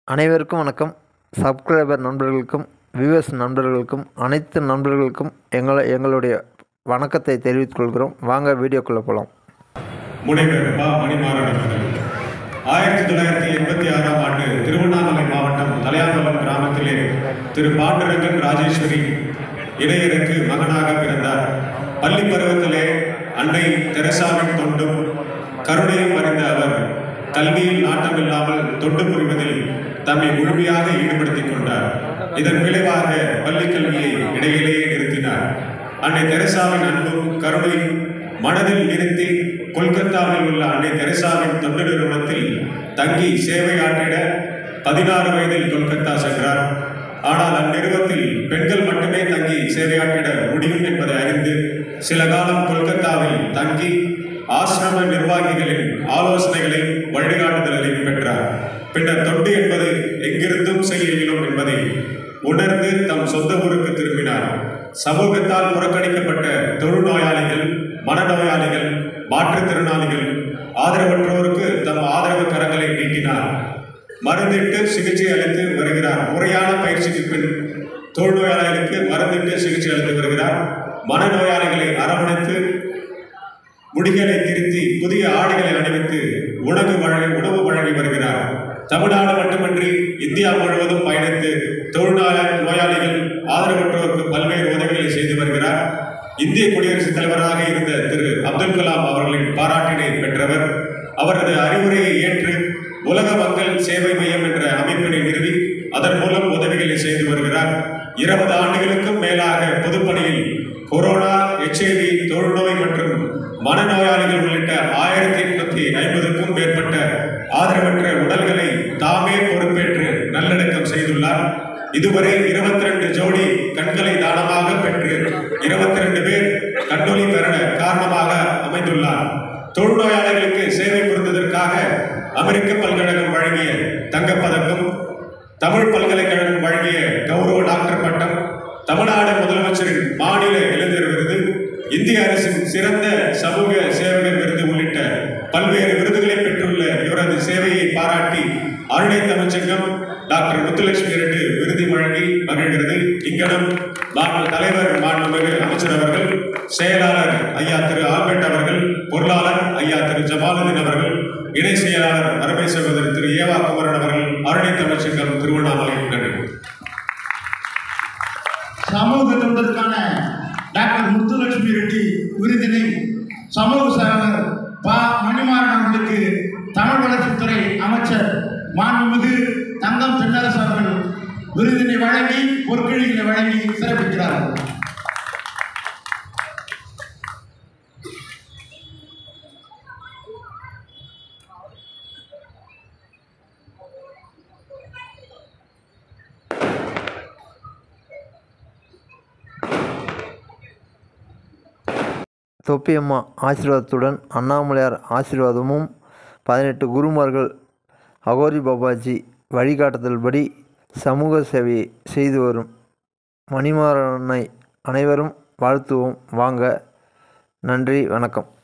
அனைவருக்கும் வணக்கம் சப்ஸ்கிரைபர் நண்பர்களுக்கும் வியூவர்ஸ் நண்பர்களுக்கும் அனைத்து நண்பர்களுக்கும் எங்களை எங்களுடைய வணக்கத்தை தெரிவித்துக் கொள்கிறோம் வாங்க வீடியோக்குள்ளே போகலாம் முனைவர் ப மணிமாறன் அவர்கள் ஆயிரத்தி தொள்ளாயிரத்தி எண்பத்தி ஆறாம் ஆண்டு திருவண்ணாமலை மாவட்டம் தலையாமலம் கிராமத்திலே திரு பாண்டுரங்கன் ராஜேஸ்வரி இடையருக்கு மகனாக பிறந்தார் பள்ளி பருவத்திலே அன்னை தெரசாவின் தொண்டும் கருணையும் அறிந்த அவர் கல்வியில் நாட்டமில்லாமல் தொண்டு புரிவதில் தம்மை முழுமையாக ஈடுபடுத்திக் கொண்டார் இதன் விளைவாக பள்ளி கல்வியை இடையிலேயே நிறுத்தினார் அன்னை தெரசாவின் அன்பும் கருணையும் மனதில் நிறுத்தி கொல்கத்தாவில் உள்ள அன்னை தெரசாவின் தொண்டு நிறுவனத்தில் தங்கி சேவையாற்றிட பதினாறு வயதில் கொல்கத்தா சென்றார் ஆனால் அந்நிறுவனத்தில் பெண்கள் மட்டுமே தங்கி சேவையாற்றிட முடியும் என்பதை அறிந்து சில காலம் கொல்கத்தாவில் தங்கி ஆசிரம நிர்வாகிகளின் ஆலோசனைகளையும் வழிகாட்டுதல்களையும் பெற்றார் பின்னர் தொண்டு என்பது எங்கிருந்தும் செய்ய இயலும் என்பதை உணர்ந்து தம் சொந்த ஊருக்கு திரும்பினார் சமூகத்தால் புறக்கணிக்கப்பட்ட தொழுநோயாளிகள் மனநோயாளிகள் மாற்றுத்திறனாளிகள் ஆதரவற்றோருக்கு தம் ஆதரவு கரங்களை நீட்டினார் மருந்திட்டு சிகிச்சை அளித்து வருகிறார் முறையான பயிற்சிக்கு பின் தொழுநோயாளிகளுக்கு மருந்திட்டு சிகிச்சை அளித்து வருகிறார் மனநோயாளிகளை அரவணைத்து முடிகளை திருத்தி புதிய ஆடைகளை அணிவித்து உணவு வழங்கி உணவு வழங்கி வருகிறார் தமிழ்நாடு மட்டுமின்றி இந்தியா முழுவதும் பயணித்து தொழிலாளர் நோயாளிகள் ஆதரவற்றோருக்கு பல்வேறு உதவிகளை செய்து வருகிறார் இந்திய குடியரசுத் தலைவராக இருந்த திரு அப்துல் கலாம் அவர்களின் பாராட்டினை பெற்றவர் அவரது அறிவுரையை ஏற்று உலக மக்கள் சேவை மையம் என்ற அமைப்பினை நிறுவி அதன் மூலம் உதவிகளை செய்து வருகிறார் இருபது ஆண்டுகளுக்கும் மேலாக பொதுப்பணியில் கொரோனா எச்ஐவி தொழுநோய் மற்றும் மனநோயாளிகள் உள்ளிட்ட ஆயிரத்தி எட்நூத்தி ஐம்பதுக்கும் மேற்பட்ட ஆதரவற்ற உடல்களை தாமே பொறுப்பேற்று நல்லடக்கம் செய்துள்ளார் இதுவரை இருபத்தி ரெண்டு ஜோடி கண்களை தானமாக பெற்று இருபத்தி ரெண்டு பேர் கண்ணொலி பெற காரணமாக அமைந்துள்ளார் தொழுநோயாளிகளுக்கு சேவை புரிந்ததற்காக அமெரிக்க பல்கழகம் வழங்கிய தங்கப்பதக்கம் தமிழ் பல்கலைக்கழகம் வழங்கிய கௌரவ டாக்டர் பட்டம் தமிழ்நாடு முதலமைச்சரின் மாநில இளைஞர் விருது இந்திய அரசின் சிறந்த சமூக சேவகர் விருது உள்ளிட்ட பல்வேறு விருதுகளை பெற்றுள்ள இவரது சேவையை பாராட்டி அருணை தமிழ்ச்சங்கம் டாக்டர் முத்துலட்சுமி ரெட்டு விருது வழங்கி மகிழ்கிறது இங்கனம் மாநில தலைவர் மாண்புமிகு அமைச்சர் அவர்கள் செயலாளர் ஐயா திரு ஆல்பர்ட் அவர்கள் பொருளாளர் ஐயா திரு ஜமாலுதீன் அவர்கள் இணை செயலாளர் அருமை சகோதரர் திரு ஏவா குமரன் அவர்கள் அருணை தமிழ்ச்சங்கம் திருவண்ணாமலை நன்றி சமூக தொண்டருக்கான டாக்டர் முத்துலட்சுமி ரெட்டி விருதினை சமூக சேவகர் ப மணிமாறன் அவர்களுக்கு தமிழ் வளர்ச்சித்துறை அமைச்சர் மாண்புமிகு தங்கம் தென்னரசு அவர்கள் விருதினை வழங்கி பொற்கிழிகளை வழங்கி சிறப்பிக்கிறார்கள் தொப்பியம்மா ஆசீர்வாதத்துடன் அண்ணாமலையார் ஆசீர்வாதமும் பதினெட்டு குருமார்கள் அகோரி பாபாஜி வழிகாட்டுதல்படி சமூக சேவையை செய்து வரும் மணிமாறனை அனைவரும் வாழ்த்துவோம் வாங்க நன்றி வணக்கம்